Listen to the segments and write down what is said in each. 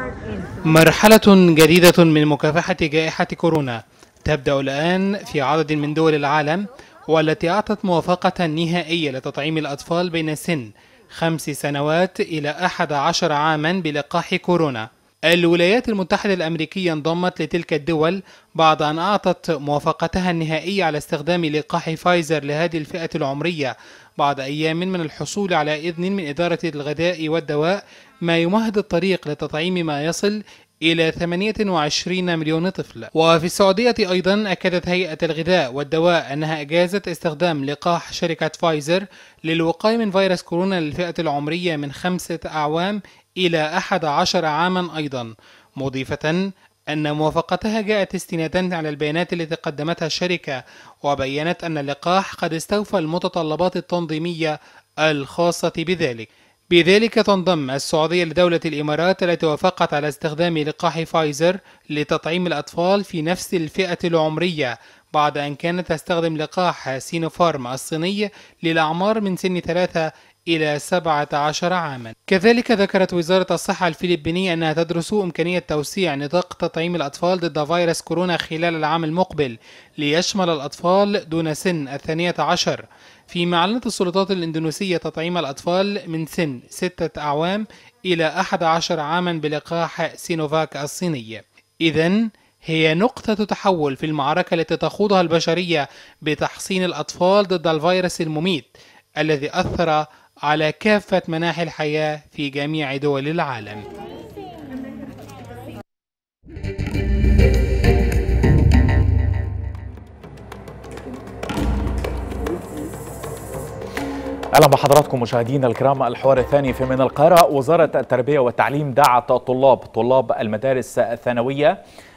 مرحلة جديدة من مكافحة جائحة كورونا تبدأ الآن في عدد من دول العالم والتي أعطت موافقة نهائية لتطعيم الأطفال بين سن خمس سنوات إلى أحد عشر عاما بلقاح كورونا الولايات المتحدة الأمريكية انضمت لتلك الدول بعد أن أعطت موافقتها النهائية على استخدام لقاح فايزر لهذه الفئة العمرية بعد أيام من الحصول على إذن من إدارة الغذاء والدواء ما يمهد الطريق لتطعيم ما يصل إلى 28 مليون طفل وفي السعودية أيضا أكدت هيئة الغذاء والدواء أنها أجازت استخدام لقاح شركة فايزر للوقاية من فيروس كورونا للفئة العمرية من خمسة أعوام إلى أحد عشر عاما أيضا مضيفة أن موافقتها جاءت استنادا على البيانات التي قدمتها الشركة وبينت أن اللقاح قد استوفى المتطلبات التنظيمية الخاصة بذلك بذلك تنضم السعودية لدولة الإمارات التي وافقت على استخدام لقاح فايزر لتطعيم الأطفال في نفس الفئة العمرية بعد أن كانت تستخدم لقاح سينوفارم الصيني للأعمار من سن ثلاثة إلى 17 عاما كذلك ذكرت وزارة الصحة الفلبينية أنها تدرس إمكانية توسيع نطاق تطعيم الأطفال ضد فيروس كورونا خلال العام المقبل ليشمل الأطفال دون سن الثانية عشر فيما أعلنت السلطات الإندونيسية تطعيم الأطفال من سن ستة أعوام إلى 11 عاما بلقاح سينوفاك الصيني إذا هي نقطة تحول في المعركة التي تخوضها البشرية بتحصين الأطفال ضد الفيروس المميت الذي أثر على كافة مناحي الحياة في جميع دول العالم اهلا بحضراتكم مشاهدينا الكرام الحوار الثاني في من القاهره وزاره التربيه والتعليم دعت طلاب طلاب المدارس الثانويه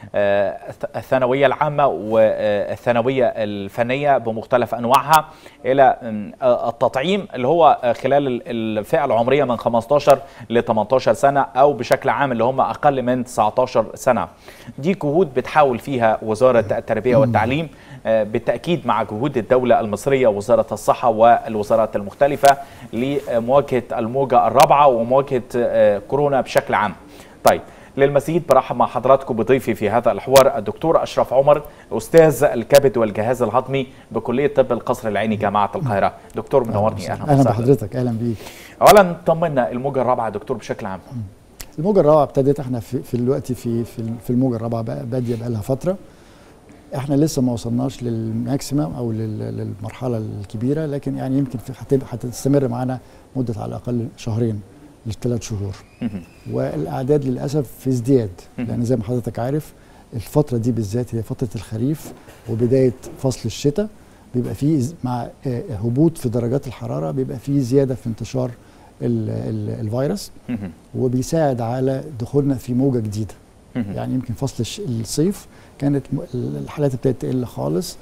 الثانويه العامه والثانويه الفنيه بمختلف انواعها الى التطعيم اللي هو خلال الفئه العمريه من 15 ل 18 سنه او بشكل عام اللي هم اقل من 19 سنه. دي جهود بتحاول فيها وزاره التربيه والتعليم بالتاكيد مع جهود الدوله المصريه وزاره الصحه والوزارات المختلفه لمواجهه الموجه الرابعه ومواجهه كورونا بشكل عام. طيب للمزيد برحب مع حضراتكم بضيفي في هذا الحوار الدكتور اشرف عمر استاذ الكبد والجهاز الهضمي بكليه طب القصر العيني جامعه القاهره دكتور منورني اهلا اهلا بحضرتك اهلا بيك اولا طمنا الموجه الرابعه دكتور بشكل عام الموجه الرابعه ابتدت احنا في, في الوقت في في الموجه الرابعه باديه بقى لها فتره احنا لسه ما وصلناش للماكسيمم او للمرحله الكبيره لكن يعني يمكن هتستمر معانا مده على الاقل شهرين لثلاث شهور والاعداد للاسف في ازدياد لان زي ما حضرتك عارف الفتره دي بالذات هي فتره الخريف وبدايه فصل الشتاء بيبقى فيه مع هبوط في درجات الحراره بيبقى فيه زياده في انتشار ال ال الفيروس وبيساعد على دخولنا في موجه جديده يعني يمكن فصل الصيف كانت الحالات ابتدت تقل خالص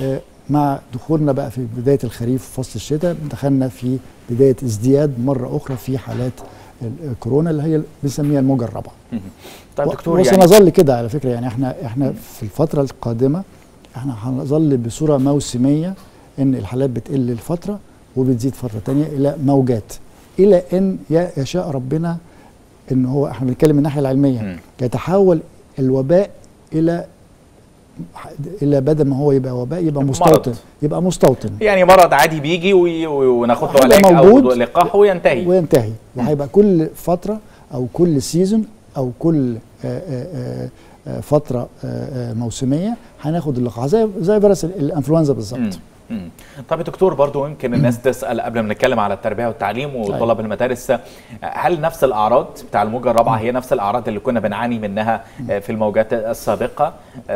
مع دخولنا بقى في بدايه الخريف فصل الشتاء دخلنا في بدايه ازدياد مره اخرى في حالات الكورونا اللي هي بنسميها الموجه الرابعه. طيب دكتور يعني وسنظل كده على فكره يعني احنا احنا في الفتره القادمه احنا هنظل بصوره موسميه ان الحالات بتقل لفتره وبتزيد فتره ثانيه الى موجات الى ان يشاء ربنا ان هو احنا بنتكلم من الناحيه العلميه يتحول الوباء الى الا بدل ما هو يبقى وباء يبقى مستوطن مرض. يبقى مستوطن يعني مرض عادي بيجي وناخد له علاج او لقاح وينتهي وينتهي وهيبقى كل فتره او كل سيزون او كل آآ آآ فتره آآ موسميه هناخد اللقاح زي زي فيروس الانفلونزا بالظبط طب يا دكتور برضو يمكن الناس تسال قبل ما نتكلم على التربيه والتعليم وطلب المدارس هل نفس الاعراض بتاع الموجه الرابعه هي نفس الاعراض اللي كنا بنعاني منها في الموجات السابقه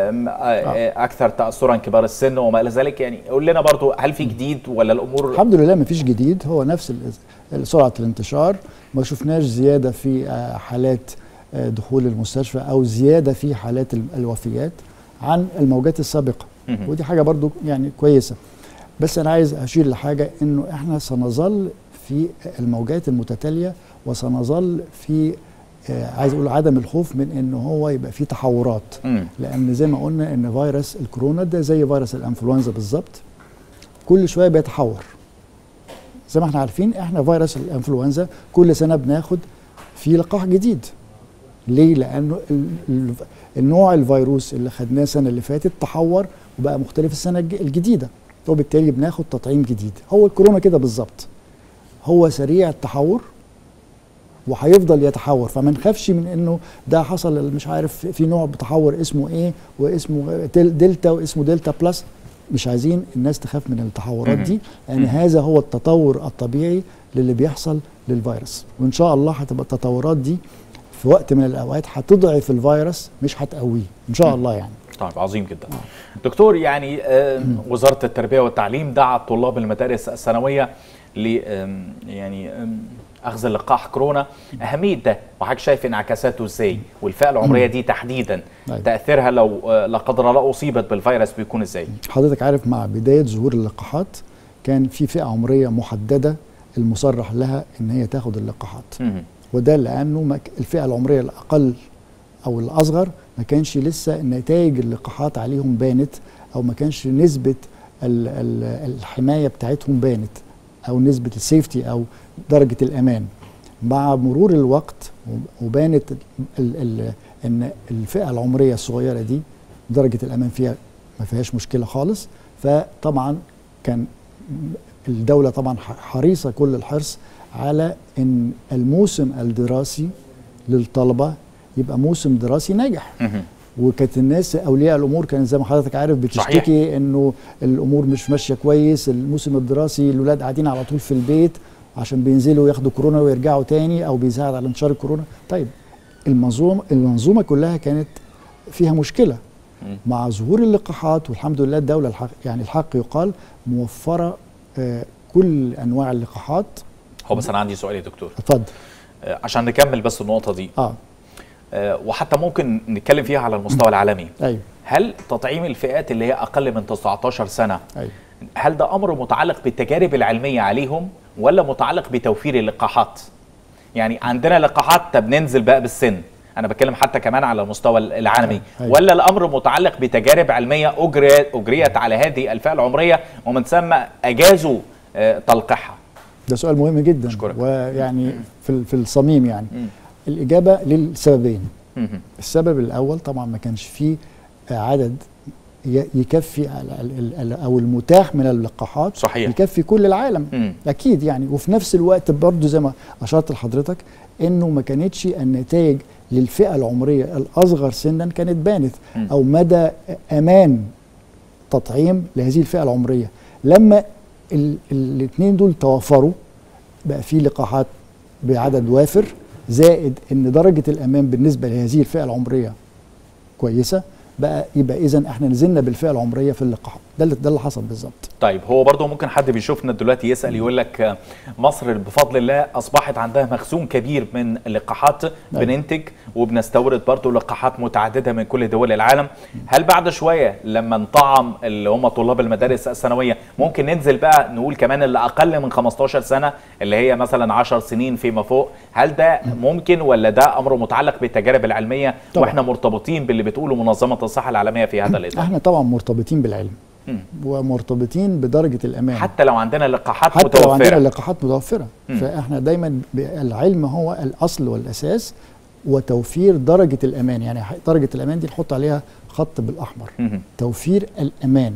اكثر تاثرا كبار السن وما الى ذلك يعني قول لنا برضو هل في جديد ولا الامور الحمد لله ما فيش جديد هو نفس سرعه الانتشار ما شفناش زياده في حالات دخول المستشفى او زياده في حالات الوفيات عن الموجات السابقه ودي حاجه برضو يعني كويسه بس انا عايز اشير لحاجه انه احنا سنظل في الموجات المتتاليه وسنظل في آه عايز اقول عدم الخوف من ان هو يبقى في تحورات مم. لان زي ما قلنا ان فيروس الكورونا ده زي فيروس الانفلونزا بالظبط كل شويه بيتحور زي ما احنا عارفين احنا فيروس الانفلونزا كل سنه بناخد في لقاح جديد ليه لانه ال- ال- النوع الفيروس اللي خدناه السنه اللي فاتت تحور وبقى مختلف السنه الج- الجديده وبالتالي بناخد تطعيم جديد هو الكورونا كده بالظبط هو سريع التحور وهيفضل يتحور فما نخافش من انه ده حصل مش عارف في نوع بتحور اسمه ايه واسمه دل- دلتا واسمه دلتا بلس مش عايزين الناس تخاف من التحورات مهم. دي لان مهم. هذا هو التطور الطبيعي للي بيحصل للفيروس وان شاء الله هتبقى التطورات دي في وقت من الاوقات هتضعف الفيروس مش هتقويه ان شاء الله يعني طيب عظيم جدا دكتور يعني آه، وزارة التربية والتعليم دعت طلاب المدارس الثانوية ل آم، يعني آم، أخذ لقاح كورونا أهمية ده وحضرتك شايف انعكاساته إزاي والفئة العمرية دي تحديدا أيوة. تأثيرها لو آه، لا قدر الله أصيبت بالفيروس بيكون إزاي؟ حضرتك عارف مع بدايه ظهور اللقاحات كان في فئه عمريه محدده المصرح لها ان هي تاخد اللقاحات مهم. وده لانه ما ك- الفئه العمريه الاقل او الاصغر ما كانش لسه نتائج اللقاحات عليهم بانت او ما كانش نسبه ال- ال- الحمايه بتاعتهم بانت او نسبه السيفتي او درجه الامان مع مرور الوقت و- وبانت ال ال ان الفئه العمريه الصغيره دي درجه الامان فيها ما فيهاش مشكله خالص فطبعا كان الدوله طبعا ح- حريصه كل الحرص على ان الموسم الدراسي للطلبه يبقى موسم دراسي ناجح مهم. وكانت الناس اولياء الامور كان زي ما حضرتك عارف بتشتكي صحيح. انه الامور مش ماشيه كويس الموسم الدراسي الاولاد قاعدين على طول في البيت عشان بينزلوا ياخدوا كورونا ويرجعوا تاني او بيساعد على انتشار الكورونا طيب المنظومه المنظومه كلها كانت فيها مشكله مم. مع ظهور اللقاحات والحمد لله الدوله الحق يعني الحق يقال موفره آه كل انواع اللقاحات هو بس أنا عندي سؤال يا دكتور اتفضل آه، عشان نكمل بس النقطة دي اه آه، وحتى ممكن نتكلم فيها على المستوى العالمي ايوه هل تطعيم الفئات اللي هي أقل من 19 سنة ايوه هل ده امر متعلق بالتجارب العلميه عليهم ولا متعلق بتوفير اللقاحات يعني عندنا لقاحات طب ننزل بقى بالسن انا بتكلم حتى كمان على المستوى العالمي أيوة. ولا الامر متعلق بتجارب علميه اجريت اجريت على هذه الفئه العمريه ومن ثم اجازوا آه، تلقيحها ده سؤال مهم جدا أشكرك. ويعني في ال- في الصميم يعني مم. الاجابه للسببين مهم. السبب الاول طبعا ما كانش فيه عدد ي- يكفي ال- ال- ال- او المتاح من اللقاحات صحيح. يكفي كل العالم مم. اكيد يعني وفي نفس الوقت برضو زي ما اشرت لحضرتك انه ما كانتش النتائج للفئه العمريه الاصغر سنا كانت بانت مم. او مدى امان تطعيم لهذه الفئه العمريه لما الاثنين دول توفروا بقى في لقاحات بعدد وافر زائد ان درجه الامان بالنسبه لهذه الفئه العمريه كويسه بقى يبقى اذا احنا نزلنا بالفئه العمريه في اللقاحات ده اللي ده اللي حصل بالظبط طيب هو برضه ممكن حد بيشوفنا دلوقتي يسال يقول لك آه، مصر بفضل الله اصبحت عندها مخزون كبير من اللقاحات بننتج وبنستورد برضه لقاحات متعدده من كل دول العالم هل بعد شويه لما نطعم اللي هم طلاب المدارس الثانويه ممكن ننزل بقى نقول كمان اللي اقل من 15 سنه اللي هي مثلا 10 سنين فيما فوق هل ده ممكن ولا ده امر متعلق بالتجارب العلميه طبعاً. واحنا مرتبطين باللي بتقوله منظمه الصحه العالميه في هذا الاطار احنا طبعا مرتبطين بالعلم مم. ومرتبطين بدرجه الامان حتى لو عندنا لقاحات حتى متوفره لو عندنا لقاحات متوفره مم. فاحنا دايما ب- العلم هو الاصل والاساس وتوفير درجه الامان يعني ح- درجه الامان دي نحط عليها خط بالاحمر مهم. توفير الامان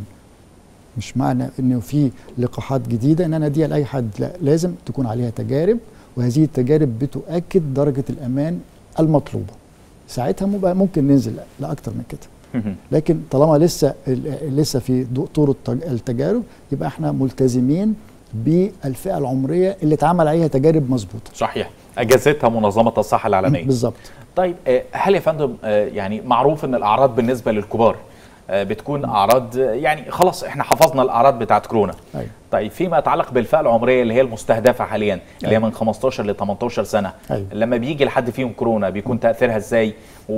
مش معنى انه في لقاحات جديده ان انا اديها لاي حد لا لازم تكون عليها تجارب وهذه التجارب بتؤكد درجه الامان المطلوبه ساعتها مبقى ممكن ننزل لاكتر من كده مهم. لكن طالما لسه ال- لسه في ضوء طور التج- التجارب يبقى احنا ملتزمين بالفئه العمريه اللي اتعمل عليها تجارب مظبوطه صحيح اجازتها منظمه الصحه العالميه بالظبط طيب آه، هل يا فندم آه، يعني معروف ان الاعراض بالنسبه للكبار آه، بتكون اعراض آه، يعني خلاص احنا حفظنا الاعراض بتاعت كورونا ايوه طيب فيما يتعلق بالفئه العمريه اللي هي المستهدفه حاليا اللي هي أيوة. من 15 ل 18 سنه أيوة. لما بيجي لحد فيهم كورونا بيكون تاثيرها ازاي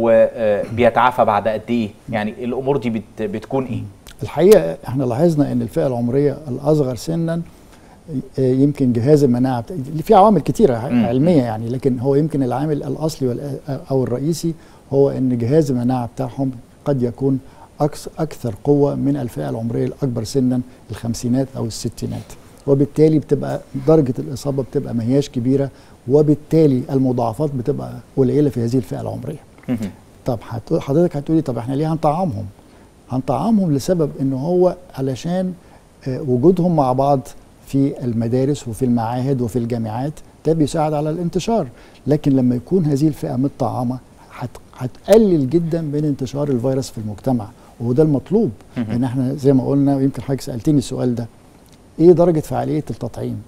وبيتعافى بعد قد ايه يعني الامور دي بت بتكون ايه الحقيقه احنا لاحظنا ان الفئه العمريه الاصغر سنا آه، يمكن جهاز المناعه بتا- اللي في عوامل كتيره مم. علميه يعني لكن هو يمكن العامل الاصلي والأ- او الرئيسي هو ان جهاز المناعه بتاعهم قد يكون أكس- اكثر قوه من الفئه العمريه الاكبر سنا الخمسينات او الستينات وبالتالي بتبقى درجه الاصابه بتبقى ما هياش كبيره وبالتالي المضاعفات بتبقى قليله في هذه الفئه العمريه مهم. طب هتقول- حضرتك هتقولي طب احنا ليه هنطعمهم هنطعمهم لسبب ان هو علشان آه، وجودهم مع بعض في المدارس وفي المعاهد وفي الجامعات ده بيساعد على الانتشار لكن لما يكون هذه الفئه متطعمه هت- هتقلل جدا من انتشار الفيروس في المجتمع وده المطلوب مهم. لان احنا زي ما قلنا ويمكن حضرتك سالتني السؤال ده ايه درجه فعاليه التطعيم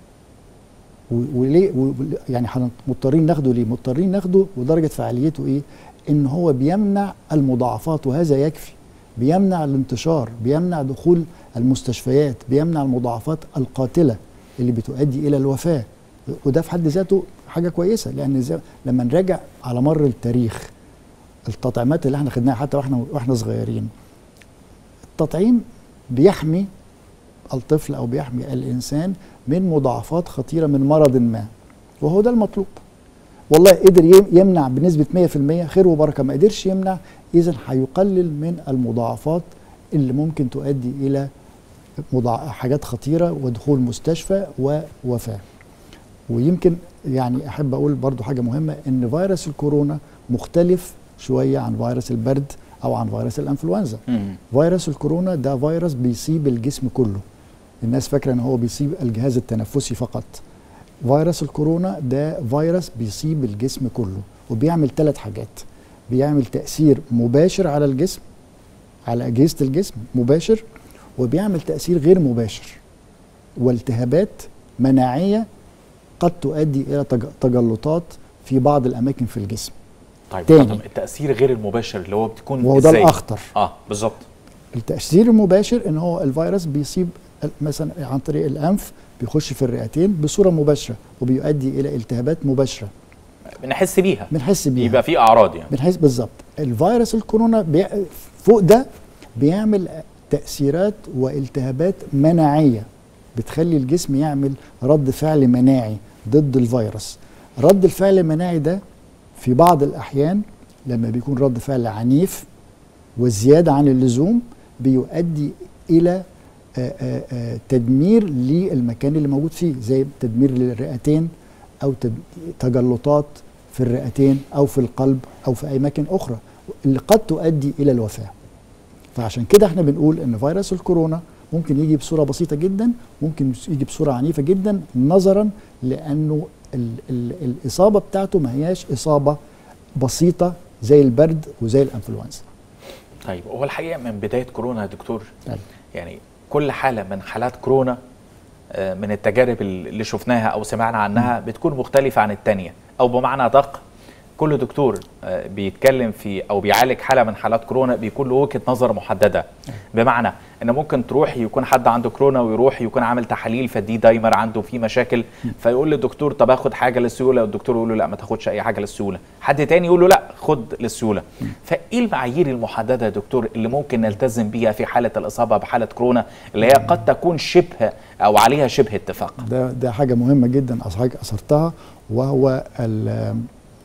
و- وليه و- يعني احنا مضطرين ناخده ليه مضطرين ناخده ودرجه فعاليته ايه ان هو بيمنع المضاعفات وهذا يكفي بيمنع الانتشار بيمنع دخول المستشفيات بيمنع المضاعفات القاتله اللي بتؤدي الى الوفاه وده في حد ذاته حاجه كويسه لان زي لما نراجع على مر التاريخ التطعيمات اللي احنا خدناها حتى واحنا واحنا صغيرين التطعيم بيحمي الطفل او بيحمي الانسان من مضاعفات خطيره من مرض ما وهو ده المطلوب والله قدر يم- يمنع بنسبه 100% خير وبركه ما قدرش يمنع اذا هيقلل من المضاعفات اللي ممكن تؤدي الى مضاع- حاجات خطيره ودخول مستشفى ووفاه ويمكن يعني احب اقول برضو حاجه مهمه ان فيروس الكورونا مختلف شويه عن فيروس البرد او عن فيروس الانفلونزا مهم. فيروس الكورونا ده فيروس بيصيب الجسم كله الناس فاكره ان هو بيصيب الجهاز التنفسي فقط فيروس الكورونا ده فيروس بيصيب الجسم كله وبيعمل ثلاث حاجات بيعمل تأثير مباشر على الجسم على أجهزة الجسم مباشر وبيعمل تأثير غير مباشر والتهابات مناعية قد تؤدي إلى تج- تجلطات في بعض الأماكن في الجسم طيب تاني. طب التاثير غير المباشر اللي هو بتكون وهو ده إزاي؟ الأخطر اه بالظبط التأثير المباشر ان هو الفيروس بيصيب ال- مثلا عن طريق الانف بيخش في الرئتين بصوره مباشره وبيؤدي الى التهابات مباشره بنحس بيها بنحس بيها يبقى في اعراض يعني بنحس بالظبط الفيروس الكورونا بي... فوق ده بيعمل تاثيرات والتهابات مناعيه بتخلي الجسم يعمل رد فعل مناعي ضد الفيروس رد الفعل المناعي ده في بعض الاحيان لما بيكون رد فعل عنيف والزياده عن اللزوم بيؤدي الى آه، آه، آه، تدمير للمكان اللي موجود فيه زي تدمير للرئتين او تد- تجلطات في الرئتين او في القلب او في اي اماكن اخرى اللي قد تؤدي الى الوفاه فعشان كده احنا بنقول ان فيروس الكورونا ممكن يجي بصوره بسيطه جدا ممكن يجي بصوره عنيفه جدا نظرا لانه ال ال الاصابه بتاعته ما هياش اصابه بسيطه زي البرد وزي الانفلونزا طيب هو الحقيقه من بدايه كورونا يا دكتور أيوة. يعني كل حاله من حالات كورونا آه، من التجارب اللي شفناها او سمعنا عنها بتكون مختلفه عن التانية او بمعنى ادق كل دكتور آه، بيتكلم في او بيعالج حاله من حالات كورونا بيكون له وجهه نظر محدده بمعنى ان ممكن تروح يكون حد عنده كورونا ويروح يكون عامل تحاليل فدي دايمر عنده فيه مشاكل فيقول للدكتور طب اخد حاجه للسيوله والدكتور يقول له لا ما تاخدش اي حاجه للسيوله حد تاني يقول له لا خد للسيوله فايه المعايير المحدده يا دكتور اللي ممكن نلتزم بيها في حاله الاصابه بحاله كورونا اللي هي قد تكون شبه او عليها شبه اتفاق ده ده حاجه مهمه جدا حضرتك اثرتها وهو ال-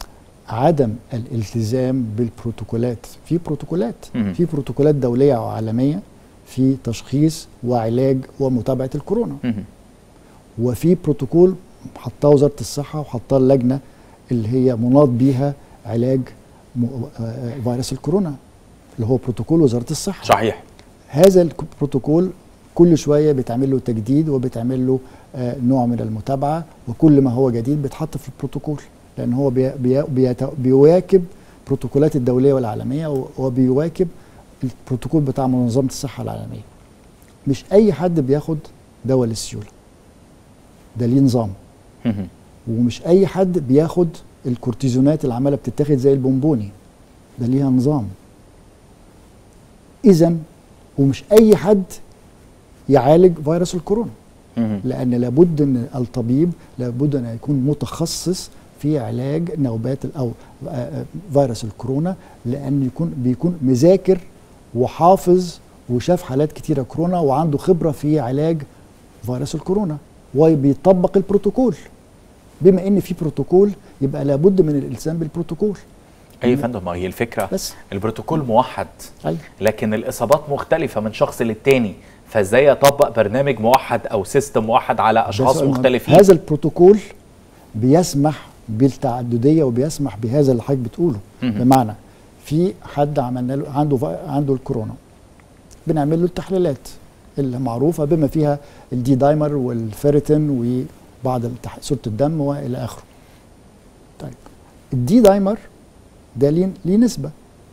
عدم الالتزام بالبروتوكولات في بروتوكولات مم. في بروتوكولات دوليه وعالميه في تشخيص وعلاج ومتابعه الكورونا مهم. وفي بروتوكول حطاه وزاره الصحه وحطاه اللجنه اللي هي مناط بيها علاج م- آه، فيروس الكورونا اللي هو بروتوكول وزاره الصحه صحيح هذا البروتوكول كل شويه بيتعمل له تجديد وبيتعمل له آه، نوع من المتابعه وكل ما هو جديد بيتحط في البروتوكول لان هو بي بي بيت- بيواكب البروتوكولات الدوليه والعالميه و- وبيواكب البروتوكول بتاع منظمه الصحه العالميه مش اي حد بياخد دواء للسيوله ده ليه نظام مهم. ومش اي حد بياخد الكورتيزونات اللي عماله بتتاخد زي البونبوني ده ليها نظام اذا ومش اي حد يعالج فيروس الكورونا مهم. لان لابد ان الطبيب لابد ان يكون متخصص في علاج نوبات ال- او آه، آه، فيروس الكورونا لان يكون بيكون مذاكر وحافظ وشاف حالات كتيره كورونا وعنده خبره في علاج فيروس الكورونا وبيطبق البروتوكول بما ان في بروتوكول يبقى لابد من الالتزام بالبروتوكول اي فندم ما هي الفكره بس البروتوكول موحد أيوة. لكن الاصابات مختلفه من شخص للتاني فازاي يطبق برنامج موحد او سيستم موحد على ده اشخاص سؤال مهم. مختلفين هذا البروتوكول بيسمح بالتعدديه وبيسمح بهذا اللي حضرتك بتقوله مهم. بمعنى في حد عملنا له عنده فا- عنده الكورونا بنعمل له التحليلات المعروفه بما فيها الدي دايمر والفيريتين وبعض التح- صوره الدم والى اخره. طيب الدي دايمر ده ليه ليه نسبه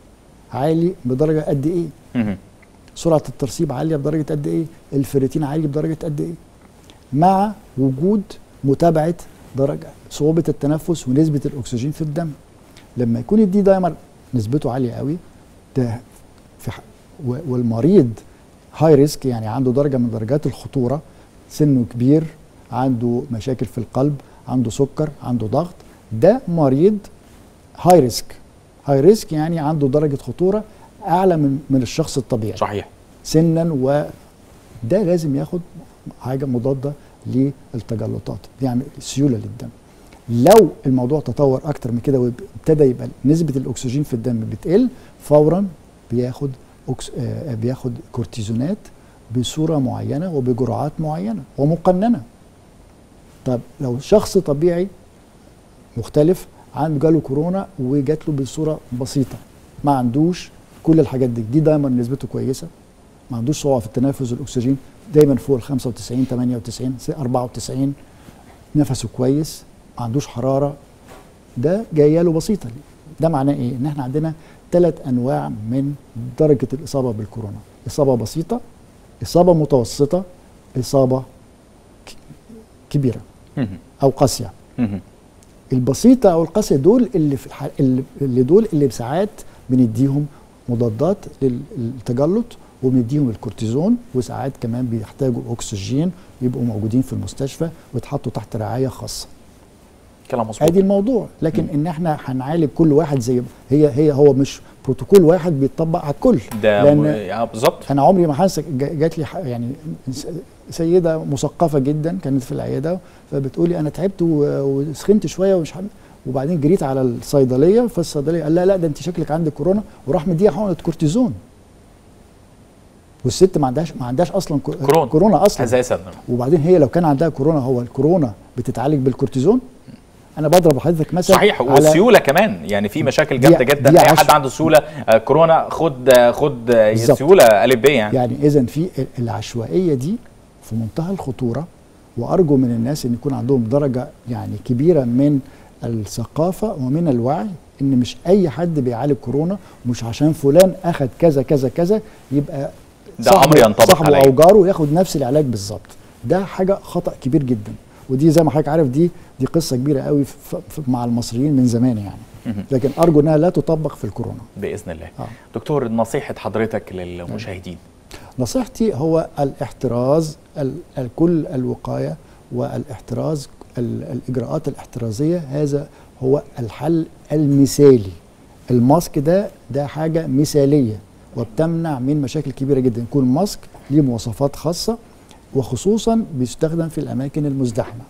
عالي بدرجه قد ايه؟ مهم. سرعه الترسيب عاليه بدرجه قد ايه؟ الفيريتين عالي بدرجه قد ايه؟ مع وجود متابعه درجه صعوبه التنفس ونسبه الاكسجين في الدم. لما يكون الدي دايمر نسبته عاليه قوي ده في ح- و- والمريض هاي ريسك يعني عنده درجه من درجات الخطوره سنه كبير عنده مشاكل في القلب عنده سكر عنده ضغط ده مريض هاي ريسك هاي ريسك يعني عنده درجه خطوره اعلى من من الشخص الطبيعي صحيح سنا وده لازم ياخد حاجه مضاده للتجلطات يعني سيوله للدم لو الموضوع تطور اكتر من كده وابتدى يبقى نسبه الاكسجين في الدم بتقل فورا بياخد أكس... آه بياخد كورتيزونات بصوره معينه وبجرعات معينه ومقننه طب لو شخص طبيعي مختلف عنده جاله كورونا وجات له بصوره بسيطه ما عندوش كل الحاجات دي دي دايما نسبته كويسه ما عندوش صعوبه في التنفس الاكسجين دايما فوق ال 95 98 94 نفسه كويس ما عندوش حراره ده جايه له بسيطه ده معناه ايه ان احنا عندنا ثلاث انواع من درجه الاصابه بالكورونا اصابه بسيطه اصابه متوسطه اصابه ك- كبيره مهم. او قاسيه مهم. البسيطه او القاسيه دول اللي في الح... اللي اللي دول اللي ساعات بنديهم مضادات للتجلط وبنديهم الكورتيزون وساعات كمان بيحتاجوا اكسجين يبقوا موجودين في المستشفى ويتحطوا تحت رعايه خاصه كلام مظبوط ادي الموضوع لكن ان احنا هنعالج كل واحد زي هي هي هو مش بروتوكول واحد بيتطبق على الكل ده م... لان آه، بالظبط انا عمري ما هنسى جا- جات لي ح- يعني س- سيده مثقفه جدا كانت في العياده فبتقولي انا تعبت و- وسخنت شويه ومش حم... وبعدين جريت على الصيدليه فالصيدليه قال لا لا ده انت شكلك عندك كورونا وراح مديها حقنه كورتيزون والست ما عندهاش ما عندهاش اصلا كو- كورونا. كورونا اصلا اساسا وبعدين هي لو كان عندها كورونا هو الكورونا بتتعالج بالكورتيزون انا بضرب لحضرتك مثلا صحيح على وسيوله كمان يعني في مشاكل دي- جامده جدا دي اي حد عشر- عنده سيوله آه، كورونا خد آه، خد آه، بالظبط. سيوله الف ب يعني يعني اذا في ال- العشوائيه دي في منتهى الخطوره وارجو من الناس ان يكون عندهم درجه يعني كبيره من الثقافه ومن الوعي ان مش اي حد بيعالج كورونا مش عشان فلان اخذ كذا كذا كذا يبقى ده أمر ينطبق صاحبه عليه. او جاره ياخد نفس العلاج بالظبط ده حاجه خطا كبير جدا ودي زي ما حضرتك عارف دي دي قصه كبيره قوي في في مع المصريين من زمان يعني مهم. لكن ارجو انها لا تطبق في الكورونا باذن الله آه. دكتور نصيحه حضرتك للمشاهدين نصيحتي هو الاحتراز ال- الكل الوقاية والاحتراز ال- الإجراءات الاحترازية هذا هو الحل المثالي الماسك ده ده حاجة مثالية وبتمنع من مشاكل كبيرة جدا يكون ماسك ليه مواصفات خاصة وخصوصا بيستخدم في الأماكن المزدحمة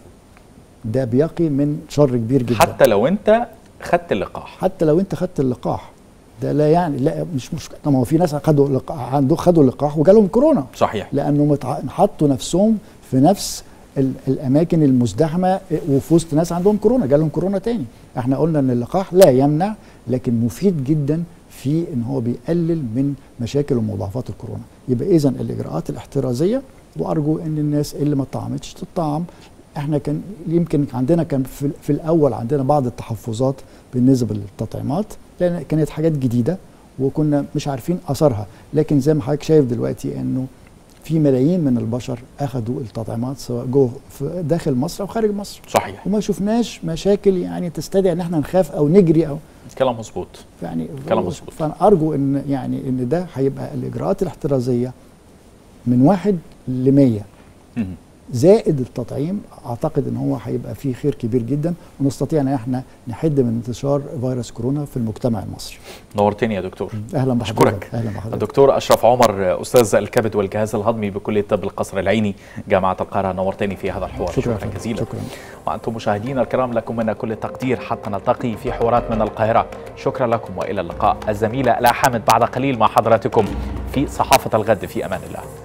ده بيقي من شر كبير جدا حتى لو انت خدت اللقاح حتى لو انت خدت اللقاح ده لا يعني لا مش مش طب ما هو في ناس خدوا لقاح عنده خدوا اللقاح وجالهم كورونا صحيح لانه متع... حطوا نفسهم في نفس ال... الاماكن المزدحمه وفي وسط ناس عندهم كورونا جالهم كورونا تاني احنا قلنا ان اللقاح لا يمنع لكن مفيد جدا في ان هو بيقلل من مشاكل ومضاعفات الكورونا يبقى اذا الاجراءات الاحترازيه وارجو ان الناس اللي ما طعمتش تطعم احنا كان يمكن عندنا كان في, في الاول عندنا بعض التحفظات بالنسبه للتطعيمات لان كانت حاجات جديده وكنا مش عارفين اثرها لكن زي ما حضرتك شايف دلوقتي انه في ملايين من البشر اخذوا التطعيمات سواء جوه في داخل مصر او خارج مصر صحيح وما شفناش مشاكل يعني تستدعي ان احنا نخاف او نجري او كلام مظبوط يعني كلام مظبوط. فانا ارجو ان يعني ان ده هيبقى الاجراءات الاحترازيه من واحد ل 100 مهم. زائد التطعيم اعتقد ان هو هيبقى فيه خير كبير جدا ونستطيع ان احنا نحد من انتشار فيروس كورونا في المجتمع المصري نورتني يا دكتور اهلا بحضرتك أشكرك. اهلا بحضرتك الدكتور اشرف عمر استاذ الكبد والجهاز الهضمي بكليه طب القصر العيني جامعه القاهره نورتني في هذا الحوار شكرا شكرا جزيلا شكرا وانتم مشاهدينا الكرام لكم منا كل التقدير حتى نلتقي في حوارات من القاهره شكرا لكم والى اللقاء الزميله لا حامد بعد قليل مع حضراتكم في صحافه الغد في امان الله